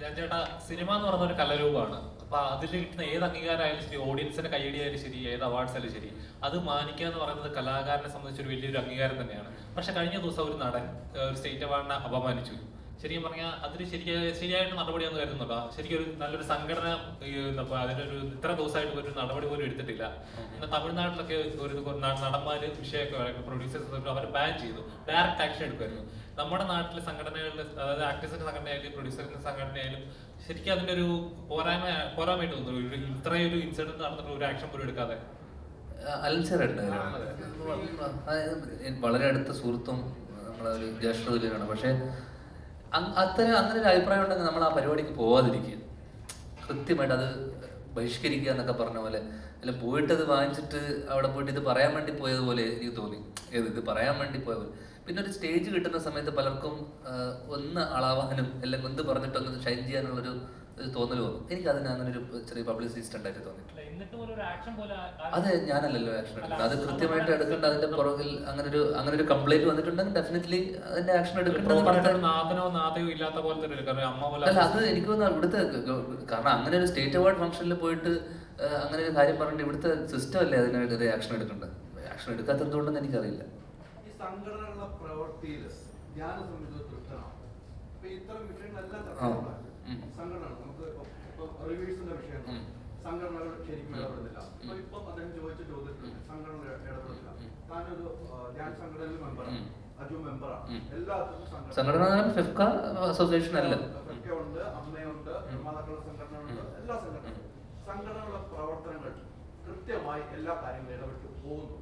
ഞാൻ ചേട്ടാ സിനിമ എന്ന് പറയുന്ന ഒരു കലാരൂപമാണ് അപ്പൊ അതിൽ കിട്ടുന്ന ഏത് അംഗീകാരമായാലും ശരി ഓഡിയൻസിന്റെ കൈയടിയായാലും ശരി ഏത് അവാർഡ്സ് ആയാലും ശരി അത് മാനിക്കുക എന്ന് പറയുന്നത് കലാകാരനെ സംബന്ധിച്ച് ഒരു വലിയൊരു അംഗീകാരം തന്നെയാണ് പക്ഷെ കഴിഞ്ഞ ദിവസം ഒരു നടൻ ഏഹ്, ഒരു സ്റ്റേറ്റ് അവാർഡിനെ അപമാനിച്ചു ശരിക്കും പറഞ്ഞാൽ അതിന് ശരിക്കും ശരിയായിട്ട് നടപടിയൊന്നും കരുതുന്നുണ്ടോ ശരിക്കും ഒരു നല്ലൊരു സംഘടന ഈ ഇപ്പൊ അതിനൊരു ഇത്ര ദിവസമായിട്ട് ഒരു നടപടി പോലും എടുത്തിട്ടില്ല എന്നാൽ തമിഴ്നാട്ടിലൊക്കെ ഒരു ഇത് ന- നടന്മാര് വിഷയമൊക്കെ പ്രൊഡ്യൂസേഴ്സ് അവർ ബാൻ ചെയ്തു ഡയറക്റ്റ് ആക്ഷൻ എടുക്കുമായിരുന്നു നമ്മുടെ നാട്ടിലെ സംഘടനകളിൽ അതായത് ആക്ടേഴ്സിന്റെ സംഘടനയായാലും പ്രൊഡ്യൂസറിന്റെ സംഘടനയായാലും ശരിക്കും അതിന്റെ ഒരു പോരായ്മ പോരായ്മയായിട്ട് തോന്നുന്നു ഒരു ഇത്രയും ഒരു ഇൻസിഡന്റ് നടന്നിട്ട് ഒരു ആക്ഷൻ പോലും എടുക്കാതെ അൽസറുണ്ട് വളരെ അടുത്ത സുഹൃത്തും നമ്മളെ ഒരു ജ്യേഷ്ഠതുല്യനാണ് പക്ഷെ അങ് അത്തരം അങ്ങനെ ഒരു അഭിപ്രായം ഉണ്ടെങ്കിൽ നമ്മൾ ആ പരിപാടിക്ക് പോവാതിരിക്കുക കൃത്യമായിട്ട് അത് ബഹിഷ്കരിക്കുക എന്നൊക്കെ പറഞ്ഞ പോലെ അല്ല പോയിട്ട് അത് വാങ്ങിച്ചിട്ട് അവിടെ പോയിട്ട് ഇത് പറയാൻ വേണ്ടി പോയതുപോലെ എനിക്ക് തോന്നി ഏത് ഇത് പറയാൻ വേണ്ടി പോയ പോലെ പിന്നെ ഒരു സ്റ്റേജ് കിട്ടുന്ന സമയത്ത് പലർക്കും ആ, ഒന്ന് അളാവാനും അല്ലെങ്കിൽ എന്ത് പറഞ്ഞിട്ടൊന്ന് ഷൈൻ ചെയ്യാനുള്ളൊരു ഒരു തോന്നൽ തോന്നും എനിക്ക് അതിന് അങ്ങനെ ഒരു ചെറിയ പബ്ലിസിറ്റി സ്റ്റണ്ടായിട്ട് തോന്നി എന്നിട്ടും ഒരു ആക്ഷൻ പോലെ അത് ഞാനല്ലല്ലോ ആക്ഷൻ എടുക്കുന്നത് അത് കൃത്യമായിട്ട് എടുക്കേണ്ട അതിന്റെ പുറകിൽ അങ്ങനെ ഒരു അങ്ങനെ ഒരു കംപ്ലൈന്റ് വന്നിട്ടുണ്ടെങ്കിൽ ഡെഫിനറ്റ്ലി അതിന്റെ ആക്ഷൻ എടുക്കേണ്ടത് നാഥനോ നാഥയോ ഇല്ലാത്ത പോലെ തന്നെ കാരണം അമ്മ പോലെ അല്ല അത് എനിക്ക് തോന്നുന്നു ഇവിടുത്തെ ഗ- ഗ- കാരണം അങ്ങനെ ഒരു സ്റ്റേറ്റ് അവാർഡ് ഫംഗ്ഷനിൽ പോയിട്ട് ആ, അങ്ങനെ ഒരു കാര്യം പറഞ്ഞിട്ട് ഇവിടുത്തെ സിസ്റ്റം അല്ലേ അതിനായിട്ട് ആക്ഷൻ എടുക്കേണ്ടത് ആക്ഷൻ എടുക്കാത്ത എന്തുകൊണ്ടെന്ന് എനിക്കറിയില്ല ഈ സംഘടനകളുടെ പ്രവൃത്തിയിൽ ഞാൻ സംബന്ധിച്ച് തൃപ്തനാണ് ഇപ്പൊ ഇത്തരം വിഷയങ്ങളെല്ലാം ചർച്ച ആ. ചെയ്യുമ്പോൾ ഉം. സംഘടനകൾ നമുക്ക് ഇപ്പൊ ഇപ്പൊ റിവ്യൂസിന്റെ വിഷയം ഉം. സംഘടനകൾ ശരിക്കും ഉം. ഇടപെടുന്നില്ല ഇപ്പൊ ഉം. ഇപ്പൊ അദ്ദേഹം ചോദിച്ച ചോദ്യത്തിൽ ഉം. സംഘടന ഇടപെടുന്നില്ല ഉം. താനൊരു ആ, ഞാൻ സംഘടനയിൽ മെമ്പറാണ് ഉം. അജു മെമ്പറാണ് ഉം. എല്ലാത്തിനും സംഘടന ഫിഫ്ക അസോസിയേഷൻ അല്ല ഉണ്ട് അമ്മയുണ്ട് ഉം. നിർമ്മാതാക്കളുടെ സംഘടനകളുണ്ട് ഉം. എല്ലാ സംഘടനകളും ഉം. സംഘടനകളുടെ പ്രവർത്തനങ്ങൾ കൃത്യമായി എല്ലാ കാര്യങ്ങളും ഇടപെട്ട് പോകുന്നു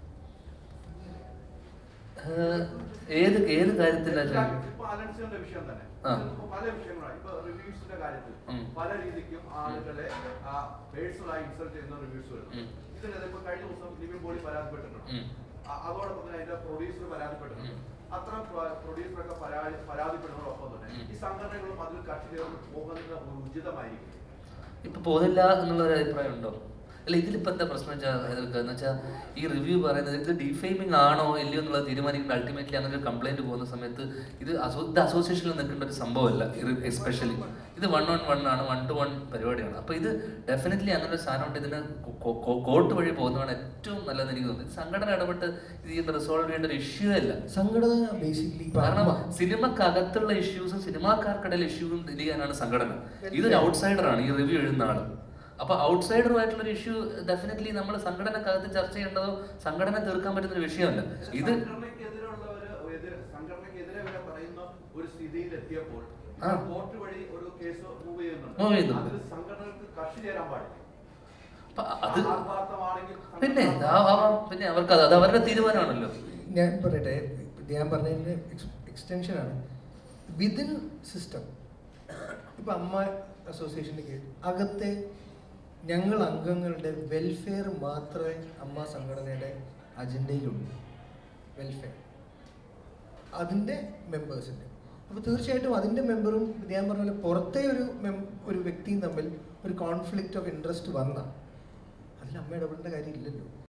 ഏഹ്, ഏത് ഏത് കാര്യത്തിലാണ് ഇപ്പൊ അലൻസിന്റെ വിഷയം തന്നെ ആ. ഇതിപ്പോ പല വിഷയങ്ങളാണ് ഇപ്പൊ റിവ്യൂസിന്റെ കാര്യത്തിൽ ഉം. പല രീതിക്കും ആളുകളെ പേഴ്സണലായി ഇൻസൾട്ട് ചെയ്യുന്ന റിവ്യൂസ് വരുന്നു ഉം. ഇതിനെതിരെ ഇപ്പൊ കഴിഞ്ഞ ദിവസം ലിവിൻ ബോഡി പരാതിപ്പെട്ടിട്ടുണ്ട് ഉം. അ- അതോടൊപ്പം തന്നെ അതിന്റെ പ്രൊഡ്യൂസർ പരാതിപ്പെട്ടിട്ടുണ്ട് ഉം. അത്തരം പ്രൊഡ്യൂസറൊക്കെ പരാതി പരാതിപ്പെടുന്നതോടൊപ്പം തന്നെ ഉം. ഈ സംഘടനകളും അതിൽ കക്ഷി ചേർന്ന് പോകുന്നത് ഉചിതമായിരിക്കും ഇപ്പൊ പോകുന്നില്ല എന്നുള്ള ഒരു അഭിപ്രായം ഉണ്ടോ അല്ല ഇതിലിപ്പോ എന്താ പ്രശ്നം വെച്ചാൽ എന്ന് വെച്ചാൽ ഈ റിവ്യൂ പറയുന്നത് ഇത് ഡിഫെയിമിംഗ് ആണോ ഇല്ലയോ എന്നുള്ളത് തീരുമാനിക്കുന്നത് അൾട്ടിമേറ്റ്ലി അങ്ങനെ ഒരു കംപ്ലൈന്റ് പോകുന്ന സമയത്ത് ഇത് അസോ ഇത് അസോസിയേഷനിൽ നിൽക്കേണ്ട ഒരു സംഭവമല്ല എസ്പെഷ്യലി ഇത് വൺ ഓൺ വൺ ആണ് വൺ ടു വൺ പരിപാടിയാണ് അപ്പൊ ഇത് ഡെഫിനറ്റ്ലി അങ്ങനെ ഒരു സാധനം ഉണ്ട് ഇതിന് കോർട്ട് വഴി പോകുന്നതാണ് ഏറ്റവും നല്ലതെന്ന് എനിക്ക് തോന്നുന്നത് സംഘടന ഇടപെട്ട് ഇത് റിസോൾവ് ചെയ്യേണ്ട ഒരു ഇഷ്യൂ അല്ല സംഘടന ബേസിക്കലി കാരണം സിനിമക്കകത്തുള്ള ഇഷ്യൂസും സിനിമാക്കാർക്കിടയിൽ ഇഷ്യൂവും ഡീൽ ചെയ്യാനാണ് സംഘടന ഇതൊരു ഔട്ട്സൈഡർ ആണ് ഈ റിവ്യൂ എഴുതുന്ന ആള് അപ്പൊ ഔട്ട്സൈഡറുമായിട്ടുള്ള ഒരു ഇഷ്യൂ ഡെഫിനറ്റ്ലി നമ്മൾ സംഘടനക്കകത്ത് ചർച്ച ചെയ്യേണ്ടതോ സംഘടന തീർക്കാൻ പറ്റുന്ന ഒരു വിഷയമല്ല ഇത് സംഘടനയ്ക്കെതിരുള്ളവര് എതിരെ സംഘടനയ്ക്കെതിരെ വരെ പറയുന്ന ഒരു സ്ഥിതിയിൽ എത്തിയപ്പോൾ ആ. കോർട്ട് വഴി ഒരു കേസ് മൂവ് ചെയ്യുന്നുണ്ട് Move ചെയ്യുന്നുണ്ട്. അതിൽ സംഘടനകൾക്ക് കക്ഷി ചേരാൻ പാടില്ല അപ്പൊ അത് ആത്മാർത്ഥമാണെങ്കിൽ പിന്നെ സംഘടന- ആ- ആ- പിന്നെ അവർക്ക് അത് അത് അവരുടെ തീരുമാനമാണല്ലോ ഞാൻ പറയട്ടെ ഞാൻ പറഞ്ഞതിൻ്റെ എക്സ്റ്റൻഷൻ ആണ് വിതിൻ സിസ്റ്റം ഇപ്പം അമ്മ അസോസിയേഷൻ്റെ കീഴിൽ അകത്തെ ഞങ്ങൾ അംഗങ്ങളുടെ വെൽഫെയർ മാത്രമേ അമ്മ സംഘടനയുടെ അജണ്ടയിലുള്ളൂ വെൽഫെയർ അതിൻ്റെ മെമ്പേഴ്സിൻ്റെ അപ്പോൾ തീർച്ചയായിട്ടും അതിൻ്റെ മെമ്പറും ഞാൻ പറഞ്ഞ പോലെ പുറത്തെ ഒരു മെം ഒരു വ്യക്തിയും തമ്മിൽ ഒരു കോൺഫ്ലിക്റ്റ് ഓഫ് ഇൻട്രസ്റ്റ് വന്നാൽ അതിൽ അമ്മ ഇടപെടേണ്ട കാര്യമില്ലല്ലോ